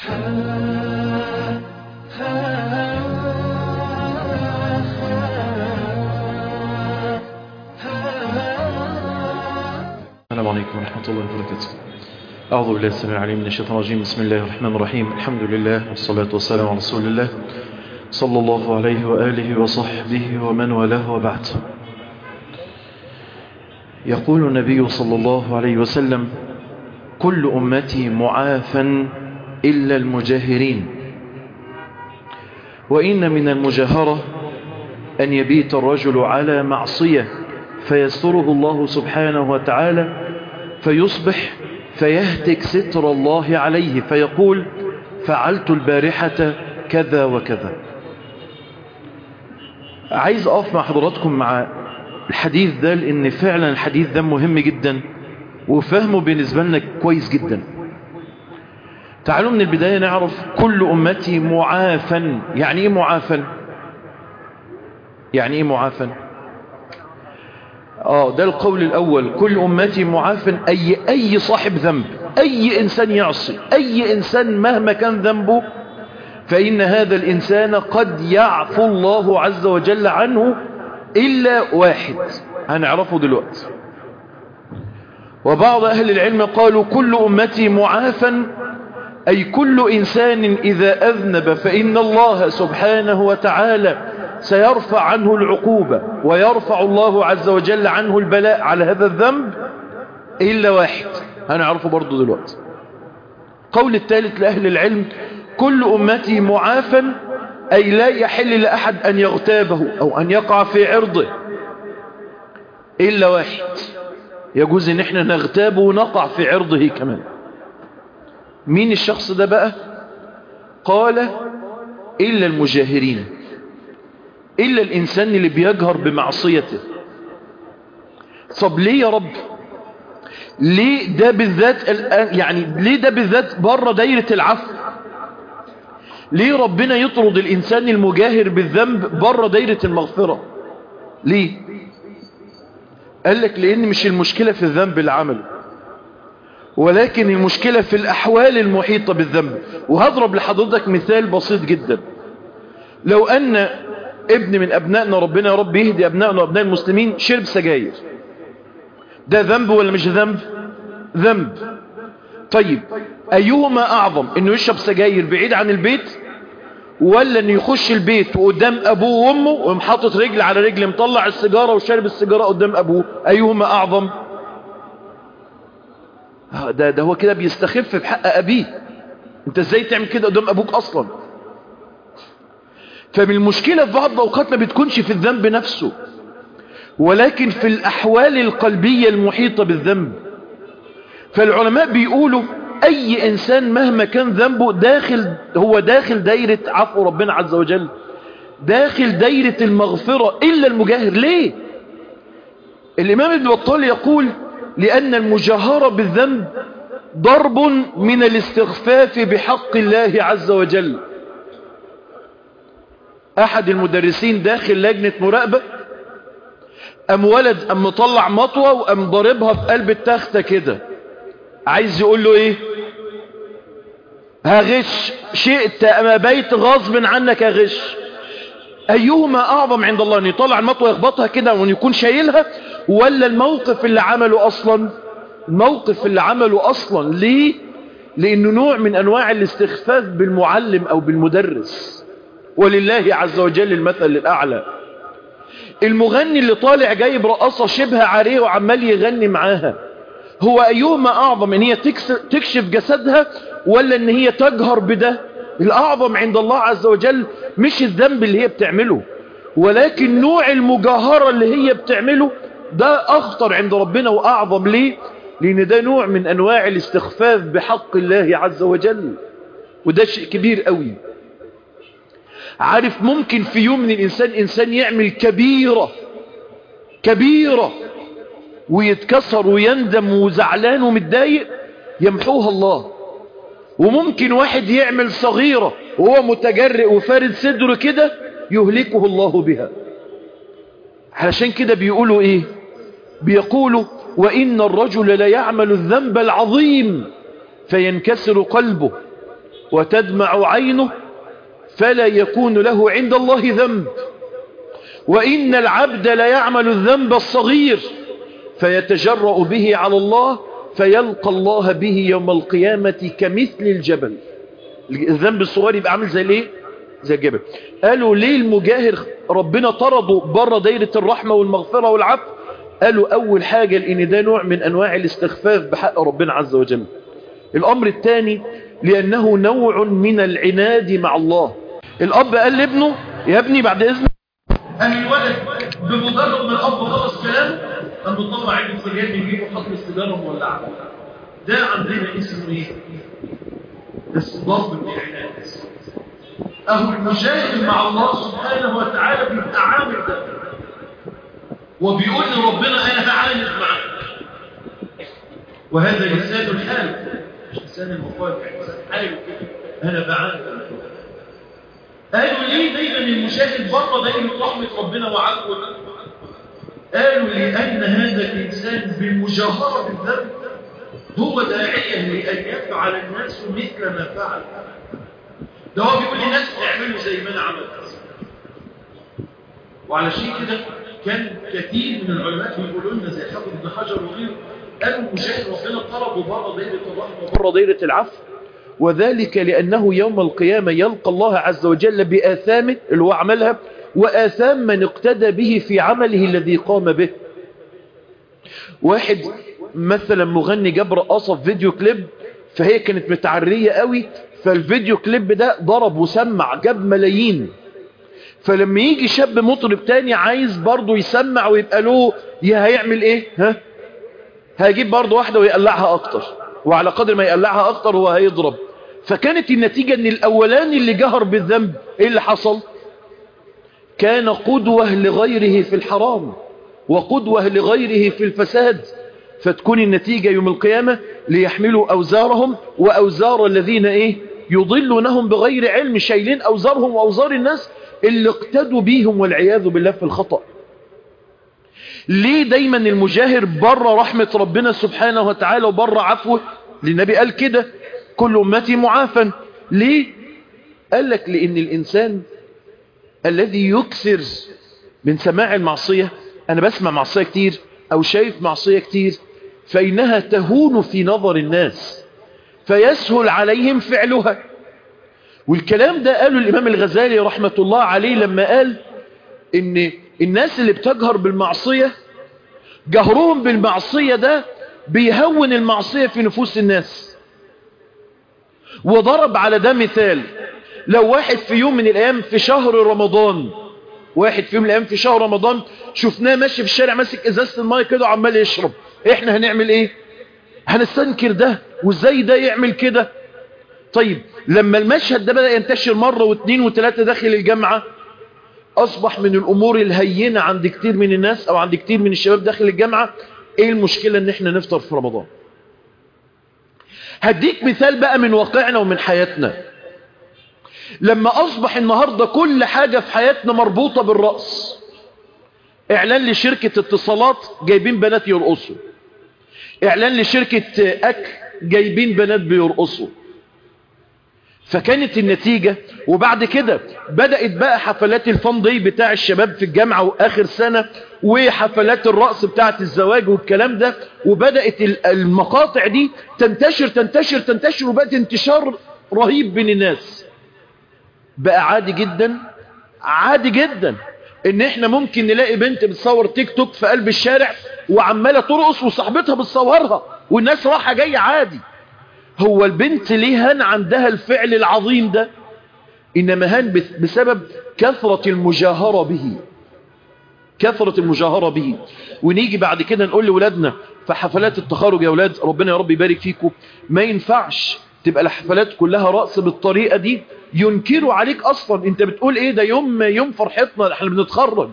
السلام عليكم ورحمة الله وبركاته أعوذ بالله السميع العليم من الشيطان الرجيم بسم الله الرحمن الرحيم الحمد لله والصلاة والسلام على رسول الله صلى الله عليه وآله وصحبه ومن والاه وبعد يقول النبي صلى الله عليه وسلم كل أمتي معافا إلا المجاهرين وإن من المجاهرة أن يبيت الرجل على معصية فيستره الله سبحانه وتعالى فيصبح فيهتك ستر الله عليه فيقول فعلت البارحة كذا وكذا عايز أقف مع حضراتكم مع الحديث ده لأن فعلا الحديث ده مهم جدا وفهمه بالنسبة لنا كويس جدا تعالوا من البداية نعرف كل أمتي معافا يعني إيه معافا يعني إيه معافا آه ده القول الأول كل أمتي معافا أي, أي صاحب ذنب أي إنسان يعصي أي إنسان مهما كان ذنبه فإن هذا الإنسان قد يعفو الله عز وجل عنه إلا واحد هنعرفه دلوقتي وبعض أهل العلم قالوا كل أمتي معافا أي كل إنسان إذا أذنب فإن الله سبحانه وتعالى سيرفع عنه العقوبة ويرفع الله عز وجل عنه البلاء على هذا الذنب إلا واحد هنعرفه برضو دلوقتي قول الثالث لأهل العلم كل أمتي معافا أي لا يحل لأحد أن يغتابه أو أن يقع في عرضه إلا واحد يجوز ان احنا نغتابه ونقع في عرضه كمان مين الشخص ده بقى قال إلا المجاهرين إلا الإنسان اللي بيجهر بمعصيته طب ليه يا رب ليه ده بالذات يعني ليه ده بالذات بره دايرة العفو ليه ربنا يطرد الإنسان المجاهر بالذنب بره دايرة المغفرة ليه قال لك لأن مش المشكلة في الذنب اللي عمله ولكن المشكلة في الأحوال المحيطة بالذنب وهضرب لحضرتك مثال بسيط جدا لو أن ابن من أبنائنا ربنا يا رب يهدي أبنائنا وأبناء المسلمين شرب سجاير ده ذنب ولا مش ذنب ذنب طيب أيهما أعظم أنه يشرب سجاير بعيد عن البيت ولا أنه يخش البيت وقدام أبوه وأمه ومحطط رجل على رجل مطلع السيجارة وشارب السيجارة قدام أبوه أيهما أعظم ده, ده هو كده بيستخف بحق أبيه أنت إزاي تعمل كده قدام أبوك أصلا فمن المشكلة في بعض الأوقات ما بتكونش في الذنب نفسه ولكن في الأحوال القلبية المحيطة بالذنب فالعلماء بيقولوا أي إنسان مهما كان ذنبه داخل هو داخل دايرة عفو ربنا عز وجل داخل دايرة المغفرة إلا المجاهر ليه الإمام ابن بطال يقول لأن المجاهرة بالذنب ضرب من الاستخفاف بحق الله عز وجل أحد المدرسين داخل لجنة مراقبة أم ولد أم مطلع مطوة وأم ضاربها في قلب التختة كده عايز يقول له إيه هغش شئت أما بيت غصب عنك هغش أيهما أعظم عند الله أن يطلع المطوة يخبطها كده وأن يكون شايلها ولا الموقف اللي عمله أصلا الموقف اللي عمله أصلا ليه لأنه نوع من أنواع الاستخفاف بالمعلم أو بالمدرس ولله عز وجل المثل الأعلى المغني اللي طالع جايب رقصة شبه عارية وعمال يغني معاها هو أيهما أعظم ان هي تكشف جسدها ولا ان هي تجهر بده الأعظم عند الله عز وجل مش الذنب اللي هي بتعمله ولكن نوع المجاهرة اللي هي بتعمله ده أخطر عند ربنا وأعظم ليه لأن ده نوع من أنواع الاستخفاف بحق الله عز وجل وده شيء كبير قوي عارف ممكن في يوم من الإنسان إنسان يعمل كبيرة كبيرة ويتكسر ويندم وزعلان ومتضايق يمحوها الله وممكن واحد يعمل صغيرة وهو متجرئ وفارد صدره كده يهلكه الله بها علشان كده بيقولوا ايه بيقولوا وإن الرجل لا يعمل الذنب العظيم فينكسر قلبه وتدمع عينه فلا يكون له عند الله ذنب وإن العبد لا يعمل الذنب الصغير فيتجرأ به على الله فيلقى الله به يوم القيامة كمثل الجبل الذنب الصغير يبقى عامل زي الايه زي الجبل قالوا ليه المجاهر ربنا طرده بره دايرة الرحمة والمغفرة والعفو قالوا أول حاجة لأن ده نوع من أنواع الاستخفاف بحق ربنا عز وجل الأمر الثاني لأنه نوع من العناد مع الله الأب قال لابنه يا ابني بعد إذنك أن الولد بمجرد ما الأب خلص كلامه أن بتطلع عيد السجاد بيجيبوا حطب السيجارة مولعة ده عندنا اسمه إيه؟ ضرب العناد أهو المجاهد مع الله سبحانه وتعالى بيبقى عامل ده وبيقول لربنا أنا هعاند معك وهذا لسان الحال مش لسان المقال لسان حاله كده أنا بعاند قالوا ليه دايما المشاهد بره دايما رحمة ربنا وعفوه قالوا لأن هذا الإنسان بالمجاهرة بالذنب هو داعية لأن يفعل الناس مثل ما فعل ده هو بيقول للناس اعملوا زي ما أنا عملت وعلى شيء كده كان كثير من العلماء بيقولوا لنا زي حافظ ابن حجر وغيره قالوا المشاهد ربنا طلبوا بره دايرة الرحمة بره دايرة العفو وذلك لأنه يوم القيامة يلقى الله عز وجل بآثامه اللي هو عملها وآثام من اقتدى به في عمله الذي قام به واحد مثلا مغني جاب رقاصة في فيديو كليب فهي كانت متعرية قوي فالفيديو كليب ده ضرب وسمع جاب ملايين فلما يجي شاب مطرب تاني عايز برضه يسمع ويبقى له يا هيعمل ايه ها هيجيب برضه واحدة ويقلعها اكتر وعلى قدر ما يقلعها اكتر هو هيضرب فكانت النتيجة ان الاولاني اللي جهر بالذنب ايه اللي حصل كان قدوة لغيره في الحرام وقدوة لغيره في الفساد فتكون النتيجة يوم القيامة ليحملوا أوزارهم وأوزار الذين إيه يضلونهم بغير علم شايلين أوزارهم وأوزار الناس اللي اقتدوا بيهم والعياذ بالله في الخطأ ليه دايما المجاهر بره رحمة ربنا سبحانه وتعالى وبره عفوه للنبي قال كده كل أمتي معافا ليه قال لك لأن الإنسان الذي يكثر من سماع المعصية أنا بسمع معصية كتير أو شايف معصية كتير فإنها تهون في نظر الناس فيسهل عليهم فعلها والكلام ده قاله الإمام الغزالي رحمة الله عليه لما قال إن الناس اللي بتجهر بالمعصية جهرهم بالمعصية ده بيهون المعصية في نفوس الناس وضرب على ده مثال لو واحد في يوم من الأيام في شهر رمضان واحد في يوم من الأيام في شهر رمضان شفناه ماشي في الشارع ماسك إزازة الماء كده وعمال يشرب إحنا هنعمل إيه هنستنكر ده وإزاي ده يعمل كده طيب لما المشهد ده بدأ ينتشر مرة واثنين وثلاثة داخل الجامعة أصبح من الأمور الهينة عند كتير من الناس أو عند كتير من الشباب داخل الجامعة إيه المشكلة إن إحنا نفطر في رمضان هديك مثال بقى من واقعنا ومن حياتنا لما أصبح النهاردة كل حاجة في حياتنا مربوطة بالرأس إعلان لشركة اتصالات جايبين بنات يرقصوا إعلان لشركة أكل جايبين بنات بيرقصوا فكانت النتيجة وبعد كده بدأت بقى حفلات الفان دي بتاع الشباب في الجامعة وآخر سنة وحفلات الرقص بتاعة الزواج والكلام ده وبدأت المقاطع دي تنتشر تنتشر تنتشر وبقت انتشار رهيب بين الناس بقى عادي جدا عادي جدا ان احنا ممكن نلاقي بنت بتصور تيك توك في قلب الشارع وعمالة ترقص وصاحبتها بتصورها والناس راحة جاية عادي هو البنت ليه هان عندها الفعل العظيم ده إنما هان بسبب كثرة المجاهرة به كثرة المجاهرة به ونيجي بعد كده نقول لولادنا في حفلات التخرج يا ولاد ربنا يا رب يبارك فيكم ما ينفعش تبقى الحفلات كلها رأس بالطريقة دي ينكروا عليك أصلا انت بتقول ايه ده يوم يوم فرحتنا احنا بنتخرج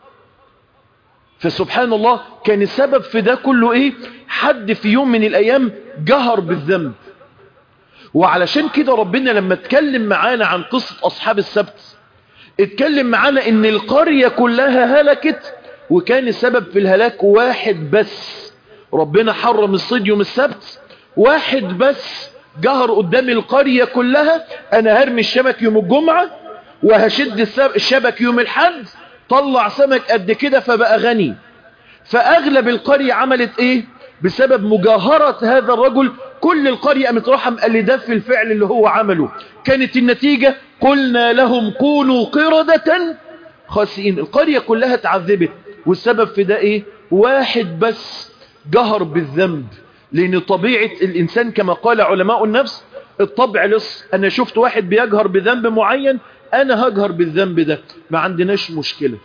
فسبحان الله كان السبب في ده كله ايه حد في يوم من الايام جهر بالذنب وعلشان كده ربنا لما اتكلم معانا عن قصة أصحاب السبت اتكلم معانا ان القرية كلها هلكت وكان السبب في الهلاك واحد بس ربنا حرم الصيد يوم السبت واحد بس جهر قدام القرية كلها انا هرمي الشبك يوم الجمعة وهشد الشبك يوم الحد طلع سمك قد كده فبقى غني فاغلب القرية عملت ايه بسبب مجاهرة هذا الرجل كل القرية قامت راحة مقلداه في الفعل اللي هو عمله كانت النتيجة قلنا لهم كونوا قردة خاسئين القرية كلها تعذبت والسبب في ده ايه واحد بس جهر بالذنب لان طبيعة الانسان كما قال علماء النفس الطبع لص انا شفت واحد بيجهر بذنب معين انا هجهر بالذنب ده ما عندناش مشكلة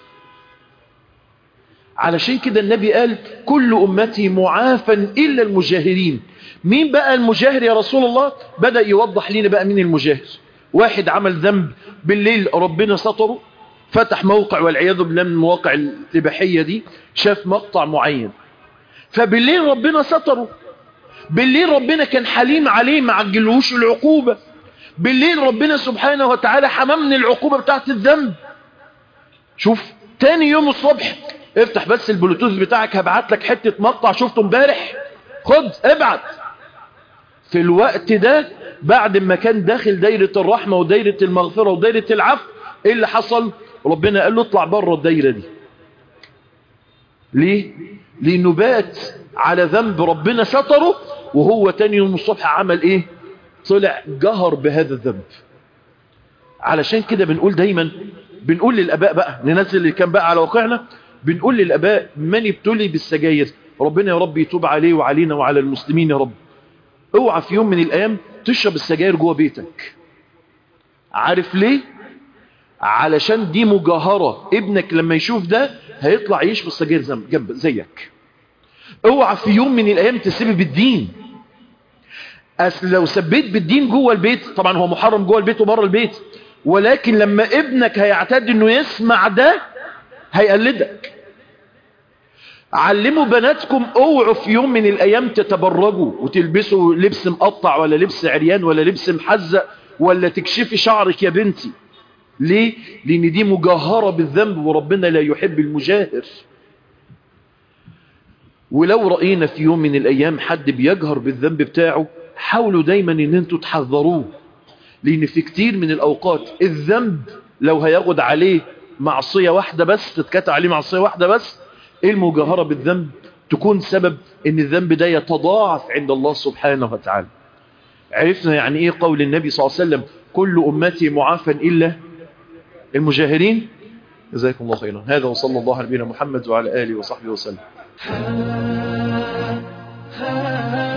علشان كده النبي قال كل امتي معافا الا المجاهرين مين بقى المجاهر يا رسول الله بدأ يوضح لنا بقى مين المجاهر واحد عمل ذنب بالليل ربنا سطره فتح موقع والعياذ بالله من المواقع الإباحية دي شاف مقطع معين فبالليل ربنا ستره بالليل ربنا كان حليم عليه ما عجلوش العقوبة بالليل ربنا سبحانه وتعالى حممني العقوبة بتاعت الذنب شوف تاني يوم الصبح افتح بس البلوتوث بتاعك هبعت لك حتة مقطع شفته امبارح خد ابعت في الوقت ده بعد ما كان داخل دايرة الرحمة ودايرة المغفرة ودايرة العفو ايه اللي حصل ربنا قال له اطلع بره الدايرة دي ليه لانه بات على ذنب ربنا ستره وهو تاني يوم الصبح عمل ايه طلع جهر بهذا الذنب علشان كده بنقول دايما بنقول للاباء بقى ننزل اللي كان بقى على واقعنا بنقول للاباء من ابتلي بالسجاير ربنا يا رب يتوب عليه وعلينا وعلى المسلمين يا رب اوعى في يوم من الايام تشرب السجاير جوه بيتك عارف ليه علشان دي مجاهرة ابنك لما يشوف ده هيطلع يشرب السجاير جنب زيك اوعى في يوم من الايام تسيب بالدين اصل لو سبيت بالدين جوه البيت طبعا هو محرم جوه البيت وبره البيت ولكن لما ابنك هيعتاد انه يسمع ده هيقلدك علموا بناتكم اوعوا في يوم من الايام تتبرجوا وتلبسوا لبس مقطع ولا لبس عريان ولا لبس محزق ولا تكشفي شعرك يا بنتي ليه لان دي مجاهرة بالذنب وربنا لا يحب المجاهر ولو رأينا في يوم من الايام حد بيجهر بالذنب بتاعه حاولوا دايما ان انتوا تحذروه لان في كتير من الاوقات الذنب لو هياخد عليه معصية واحدة بس تتكتع عليه معصية واحدة بس المجاهرة بالذنب تكون سبب ان الذنب ده يتضاعف عند الله سبحانه وتعالى عرفنا يعني ايه قول النبي صلى الله عليه وسلم كل امتي معافا الا المجاهرين جزاكم الله خيرا هذا وصلى الله على نبينا محمد وعلى اله وصحبه وسلم